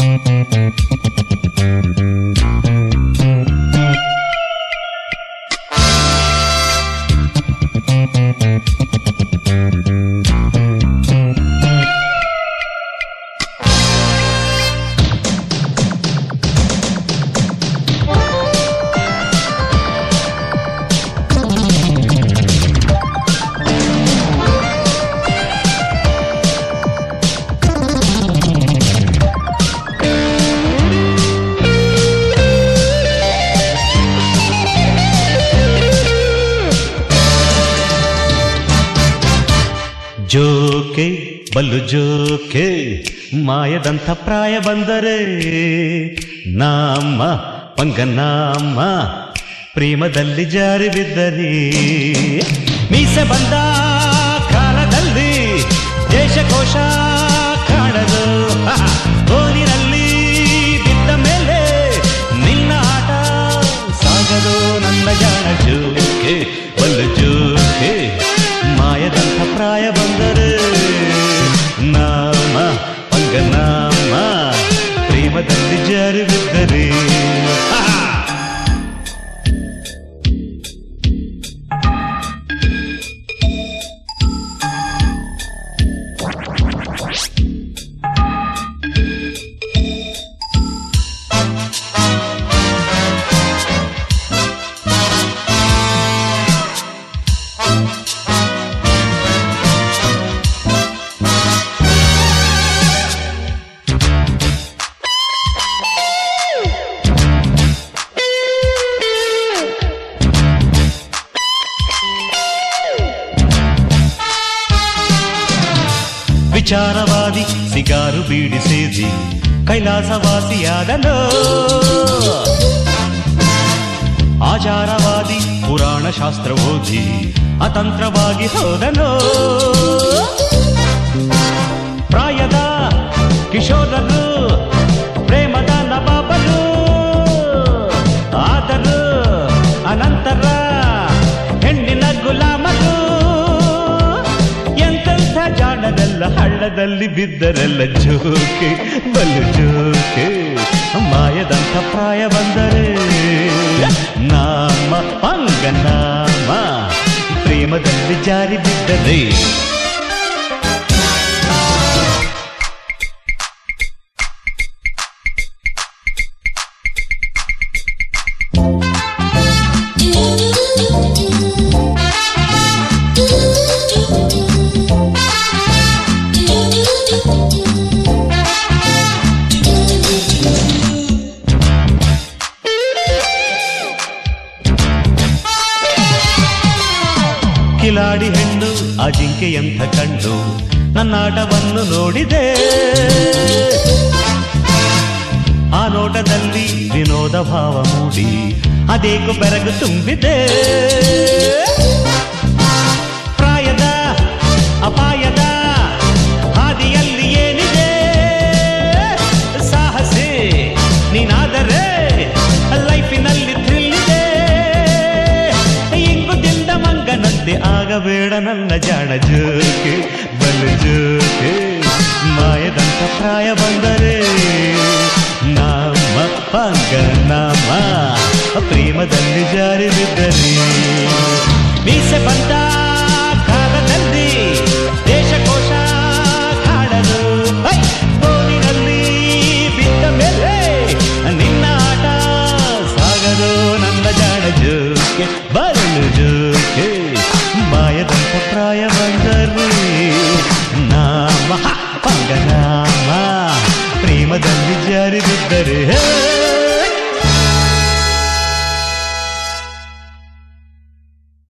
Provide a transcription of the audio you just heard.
ಜೋಕೆ ಬಲ್ಲು ಜೋಕೆ ಮಾಯದಂಥ ಪ್ರಾಯ ಬಂದರೆ ನಾಮ ಪಂಗನಾಮ ಪ್ರೇಮದಲ್ಲಿ ಜಾರಿ ಬಿದ್ದರೆ ಮೀಸೆ ಬಂದ ಕಾಲದಲ್ಲಿ ದೇಶಕೋಶ ಕಾಣದು ಓನಿನಲ್ಲಿ ಬಿದ್ದ ಮೇಲೆ ನಿನ್ನ ಆಟ ಸಾಗದು ನನ್ನ ಜಾಣ ಜೋಕೆ ಬಲ್ಲು ಜೋಕೆ ಮಾಯದಂಥ ಪ್ರಾಯ ಬಂದರೆ ನಾಮ ಪಂಗನಾಮ ಪ್ರೇಮದಲ್ಲಿ ಜಾರಿ ಬಿದ್ದರೆ ಆಹಾ! ವಿಚಾರವಾದಿ ಸಿಗಾರು ಬೀಡಿ ಸೇದಿ ಕೈಲಾಸವಾಸಿಯಾದನು ಆಚಾರವಾದಿ ಪುರಾಣ ಶಾಸ್ತ್ರ ಓದಿ ಅತಂತ್ರವಾಗಿ ಹೋದನು ಪ್ರಾಯದ ಕಿಶೋರರು ಪ್ರೇಮದ ನವಾಬರು ಆದರು ಅನಂತರ ಹೆಣ್ಣಿನ ಗುಲಾಮರು ಎಂತೆಂಥ ಜಾಣರೆಲ್ಲ ಹಳ್ಳದಲ್ಲಿ ಬಿದ್ದರೆಲ್ಲ ಜೋಕೆ ಬಲ್ಲು ಜೋಕೆ ಮಾಯದಂಥ ಪ್ರಾಯ ಬಂದರೆ ನಾಮ ಪಂಗನಾಮ ಪ್ರೇಮದಲ್ಲಿ ಜಾರಿ ಬಿದ್ದರೆ ಕಿಲಾಡಿ ಹೆಣ್ಣು ಅಜಿಂಕೆಯಂಥ ಕಣ್ಣು ನನ್ನಾಟವನ್ನು ನೋಡಿದೆ ಆ ನೋಟದಲ್ಲಿ ವಿನೋದ ಭಾವ ಮೂಡಿ ಅದೇಕು ಬೆರಗು ತುಂಬಿದೆ ಪ್ರಾಯದ ಅಪಾಯದ ಹಾದಿಯಲ್ಲಿ ಏನಿದೆ ಸಾಹಸಿ ನೀನಾದರೆ ಲೈಫಿನಲ್ಲಿ ಥ್ರಿಲ್ಲಿದೆ ಇಂಗುದಿಂದ ಮಂಗನಂತೆ ಆಗಬೇಡ ನನ್ನ ಜಾಣ ಜೋಕೆ ಬಲು ಜೋಕೆ ಮಾಯದಂತ ಪ್ರಾಯ ಬಂದರೆ ನಾಮ ಪಂಗನಾಮ ಪ್ರೇಮದಲ್ಲಿ ಜಾರಿ ಬಿದ್ದರೆ ಮೀಸೆ ಬಂದ ಕಾಲದಲ್ಲಿ ದೇಶಕೋಶ ಕಾಡಲು ಹೈ! ಬೋನಿನಲ್ಲಿ ಬಿದ್ದ ಮೇಲೆ ನಿನ್ನ ಆಟ ಸಾಗದು ನನ್ನ ಜಾಣ ಜೋಕೆ ಬರಲು ಜೋಕೆ ಮಾಯದಂತ ಪ್ರಾಯ ಬಂದರೆ ನಾಮ ಪಂಗನಾಮ ಪ್ರೇಮದಲ್ಲಿ ಜಾರಿ ಬಿದ್ದರೆ ಹೇ